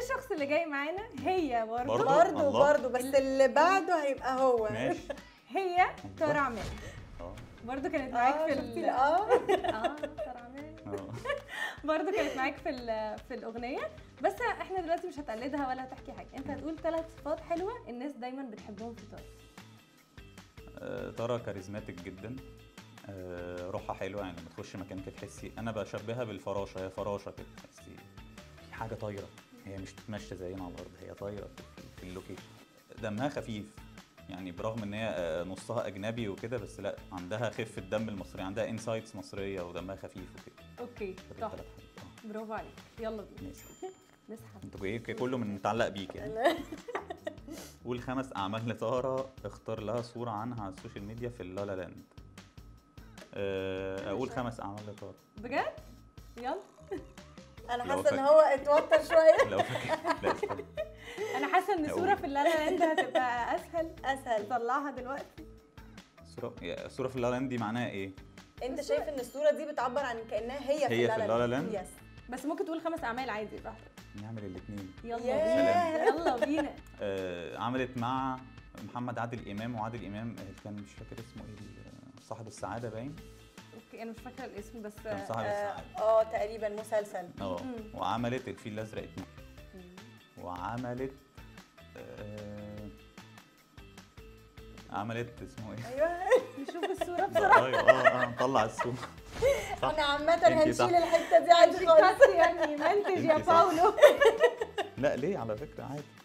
الشخص اللي جاي معانا هي برضه برضه؟ برضه الله. برضه بس اللي بعده هيبقى هو ماشي هي ترى عماد اه برضه كانت معاك اه في شفتي ال اه اه ترى عماد اه برضه كانت معاك في ال- في الاغنيه بس احنا دلوقتي مش هتقلدها ولا هتحكي حاجه انت هتقول ثلاث صفات حلوه الناس دايما بتحبهم في تارا آه، ترى كاريزماتيك جدا آه، روحها حلوه يعني لما تخش مكان كده تحسي انا بشبهها بالفراشه هي فراشه كده تحسي في حاجه طايره هي مش بتتمشى زينا على الارض هي طايره في- في اللوكيشن دمها خفيف يعني برغم ان هي آه، نصها اجنبي وكده بس لا عندها خفه دم المصري عندها انسايتس مصريه ودمها خفيف وكده اوكي فدي تحفه ثلاث حاجات آه، برافو عليك يلا بينا نسحب نسحب انتوا ايه كله من متعلق بيك يعني قول خمس اعمال لتارا اختار لها صوره عنها على السوشيال ميديا في اللالا لاند آه، اقول خمس اعمال لتارا بجد يلا انا لو حاسه ان فاكر. هو اتوتر شويه لو فاكر لا استنى انا حاسه ان أقول. صوره في اللالا لاند هتبقى اسهل اسهل نطلعها دلوقتي الصوره يا- الصوره في اللالا لاند دي معناها ايه؟ انت شايف ان الصوره دي بتعبر عن كانها هي في هي في اللالا اللالا لاند؟ يس بس ممكن تقول خمس اعمال عادي براحتك نعمل الاثنين يلا ياه. بينا يلا بينا آه عملت مع محمد عادل امام وعادل امام آه، كان مش فاكر اسمه ايه ال- صاحب السعاده باين اوكي انا مش فاكره الاسم بس كان صاحب اه السعاده آه، تقريبا مسلسل اه مم. وعملت الفيل الازرق اتنين وعملت آه عملت اسمه ايه؟ ايوه نشوف الصوره بسرعه ايوه اه اه نطلع السوق صح. احنا عامه انتي هنشيل صح. الحته دي عادي خالص كاتري يعني منتج يا انتي صح. باولو لا ليه على فكره عادي